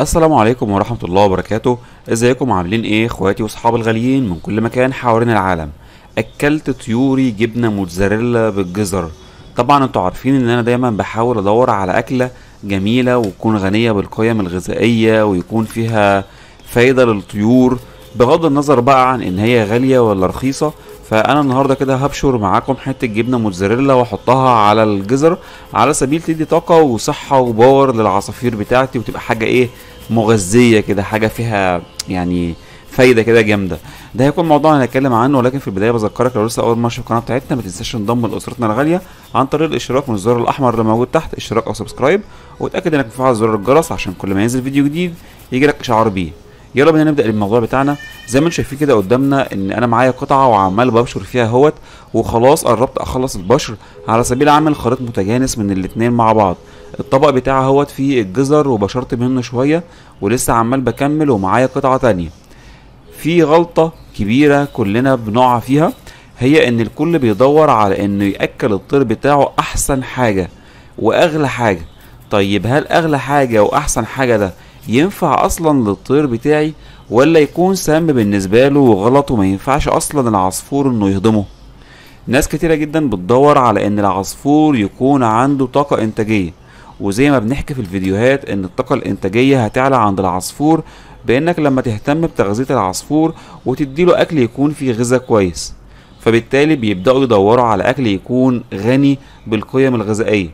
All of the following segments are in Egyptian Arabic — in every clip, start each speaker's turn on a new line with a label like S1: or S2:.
S1: السلام عليكم ورحمة الله وبركاته ازيكم عاملين ايه اخواتي واصحابي الغاليين من كل مكان حوالين العالم اكلت طيوري جبنة موتزاريلا بالجزر طبعا انتوا عارفين ان انا دايما بحاول ادور على اكلة جميلة وتكون غنية بالقيم الغذائية ويكون فيها فايدة للطيور بغض النظر بقى عن ان هي غالية ولا رخيصة فانا النهارده كده هبشر معاكم حته جبنه موتزاريلا واحطها على الجزر على سبيل تدي طاقه وصحه وباور للعصافير بتاعتي وتبقى حاجه ايه مغذيه كده حاجه فيها يعني فايده كده جامده ده هيكون موضوع هنتكلم عنه ولكن في البدايه بذكرك لو لسه اول مره تشوف القناه بتاعتنا ما تنساش تنضم لاسرتنا الغاليه عن طريق الاشتراك من الزر الاحمر اللي موجود تحت اشتراك او سبسكرايب وتاكد انك مفعل زر الجرس عشان كل ما ينزل فيديو جديد يجي لك اشعار بيه يلا بينا نبدا الموضوع بتاعنا زي ما انتم شايفين كده قدامنا ان انا معايا قطعه وعمال ببشر فيها اهوت وخلاص قربت اخلص البشر على سبيل عمل خليط متجانس من الاتنين مع بعض الطبق بتاعي اهوت فيه الجزر وبشرت منه شويه ولسه عمال بكمل ومعايا قطعه تانية في غلطه كبيره كلنا بنقع فيها هي ان الكل بيدور على انه ياكل الطير بتاعه احسن حاجه واغلى حاجه طيب هل اغلى حاجه واحسن حاجه ده ينفع اصلا للطير بتاعي ولا يكون سام بالنسبه له وغلط وما ينفعش اصلا العصفور انه يهضمه ناس كتيره جدا بتدور على ان العصفور يكون عنده طاقه انتاجيه وزي ما بنحكي في الفيديوهات ان الطاقه الانتاجيه هتعلى عند العصفور بانك لما تهتم بتغذيه العصفور وتديله اكل يكون فيه غذاء كويس فبالتالي بيبداوا يدوروا على اكل يكون غني بالقيم الغذائيه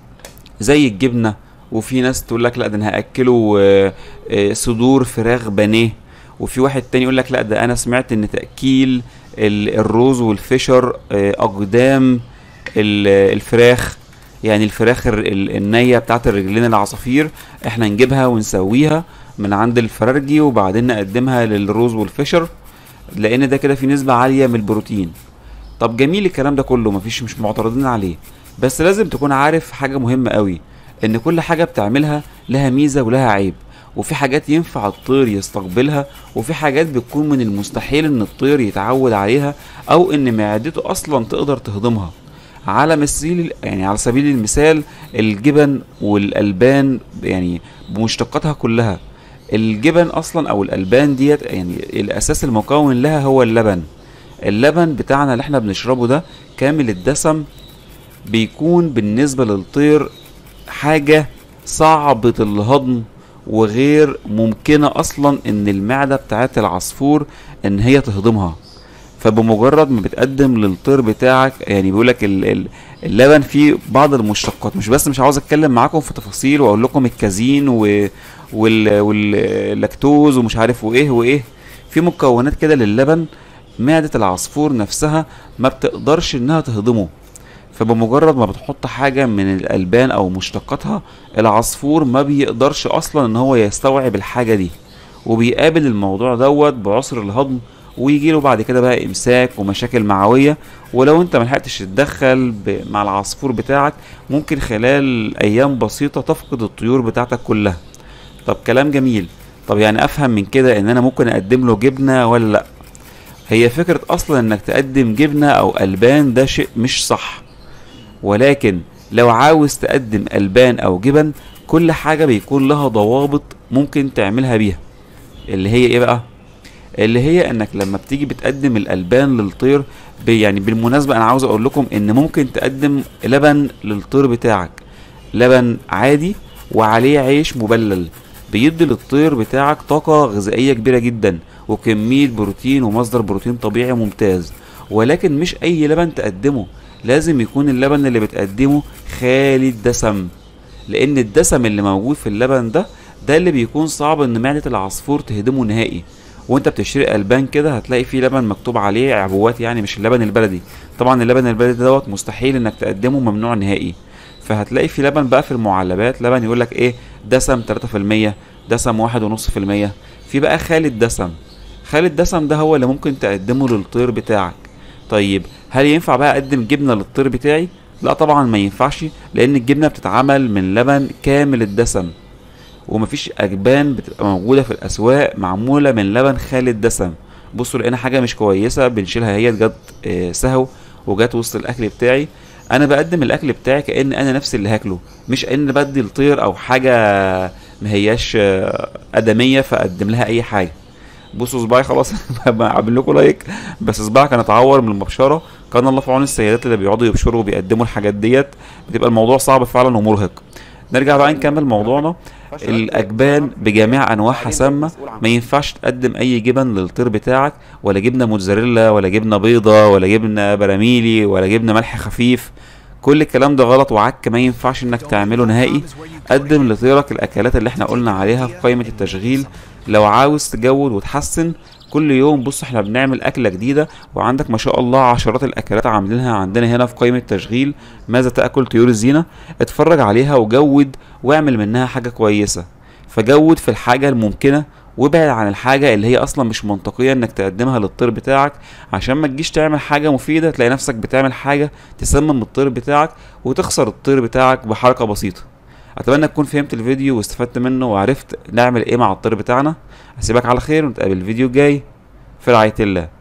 S1: زي الجبنه وفي ناس تقول لك لا ده انا هاكله آه، آه، صدور فراخ بانيه وفي واحد تاني يقول لك لا ده انا سمعت ان تاكيل ال- الرز والفشر آه، اقدام ال- الفراخ يعني الفراخ ال- ال- النيه بتاعت الرجلين العصافير احنا نجيبها ونسويها من عند الفرارجي وبعدين نقدمها للرز والفشر لان ده كده في نسبه عاليه من البروتين طب جميل الكلام ده كله مفيش مش معترضين عليه بس لازم تكون عارف حاجه مهمه قوي ان كل حاجه بتعملها لها ميزه ولها عيب وفي حاجات ينفع الطير يستقبلها وفي حاجات بتكون من المستحيل ان الطير يتعود عليها او ان معدته اصلا تقدر تهضمها على مثيل يعني على سبيل المثال الجبن والالبان يعني بمشتقاتها كلها الجبن اصلا او الالبان ديت يعني الاساس المكون لها هو اللبن اللبن بتاعنا اللي احنا بنشربه ده كامل الدسم بيكون بالنسبة للطير حاجة صعبة الهضم وغير ممكنة أصلا إن المعدة بتاعت العصفور إن هي تهضمها فبمجرد ما بتقدم للطير بتاعك يعني بيقولك ال- ال- اللبن فيه بعض المشتقات مش بس مش عاوز اتكلم معاكم في تفاصيل واقول لكم الكازين و... وال... واللاكتوز ومش عارف وايه وايه في مكونات كده للبن معدة العصفور نفسها ما بتقدرش انها تهضمه فبمجرد ما بتحط حاجة من الألبان أو مشتقاتها العصفور ما بيقدرش أصلا إن هو يستوعب الحاجة دي وبيقابل الموضوع دوت بعسر الهضم ويجيله بعد كده بقى إمساك ومشاكل معوية ولو أنت ملحقتش تتدخل ب- مع العصفور بتاعك ممكن خلال أيام بسيطة تفقد الطيور بتاعتك كلها طب كلام جميل طب يعني أفهم من كده إن أنا ممكن أقدم له جبنة ولا لأ هي فكرة أصلا إنك تقدم جبنة أو ألبان ده شيء مش صح ولكن لو عاوز تقدم ألبان أو جبن كل حاجة بيكون لها ضوابط ممكن تعملها بيها اللي هي إيه بقى؟ اللي هي إنك لما بتيجي بتقدم الألبان للطير ب- يعني بالمناسبة أنا عاوز أقول لكم إن ممكن تقدم لبن للطير بتاعك لبن عادي وعليه عيش مبلل بيدي للطير بتاعك طاقة غذائية كبيرة جدا وكمية بروتين ومصدر بروتين طبيعي ممتاز ولكن مش أي لبن تقدمه لازم يكون اللبن اللي بتقدمه خالي الدسم لأن الدسم اللي موجود في اللبن ده ده اللي بيكون صعب إن معدة العصفور تهضمه نهائي وانت بتشتري البان كده هتلاقي فيه لبن مكتوب عليه عبوات يعني مش اللبن البلدي طبعا اللبن البلدي دوت مستحيل انك تقدمه ممنوع نهائي فهتلاقي في لبن بقى في المعلبات لبن يقول لك ايه دسم 3% دسم واحد ونص في المية في بقى خالي الدسم خالي الدسم ده هو اللي ممكن تقدمه للطير بتاعك طيب هل ينفع بقى اقدم جبنه للطير بتاعي لا طبعا ما ينفعش لان الجبنه بتتعمل من لبن كامل الدسم ومفيش اجبان بتبقى موجوده في الاسواق معموله من لبن خالي الدسم بصوا لقينا حاجه مش كويسه بنشيلها هي جت آه، سهو وجت وسط الاكل بتاعي انا بقدم الاكل بتاعي كان انا نفسي اللي هاكله مش ان بدي الطير او حاجه ما هياش آه، ادميه فاقدم لها اي حاجه بصوا صباعي خلاص بعمل لكم لايك بس صباعي كان اتعور من المبشره كان الله في عون السيدات اللي بيقعدوا يبشروا وبيقدموا الحاجات ديت بتبقى الموضوع صعب فعلا ومرهق نرجع بقى نكمل موضوعنا الاجبان بجميع انواعها سامه ما ينفعش تقدم اي جبن للطير بتاعك ولا جبنه موتزاريلا ولا جبنه بيضه ولا جبنه براميلي ولا جبنه ملح خفيف كل الكلام ده غلط وعك ما ينفعش انك تعمله نهائي قدم لطيرك الاكلات اللي احنا قلنا عليها في قائمه التشغيل لو عاوز تجود وتحسن كل يوم بص احنا بنعمل اكله جديده وعندك ما شاء الله عشرات الاكلات عاملينها عندنا هنا في قائمه تشغيل ماذا تاكل طيور الزينه اتفرج عليها وجود واعمل منها حاجه كويسه فجود في الحاجه الممكنه وابعد عن الحاجة اللي هي أصلا مش منطقية إنك تقدمها للطير بتاعك عشان ما تجيش تعمل حاجة مفيدة تلاقي نفسك بتعمل حاجة تسمم الطير بتاعك وتخسر الطير بتاعك بحركة بسيطة أتمنى تكون فهمت الفيديو واستفدت منه وعرفت نعمل إيه مع الطير بتاعنا أسيبك على خير ونتقابل الفيديو الجاي في رعاية الله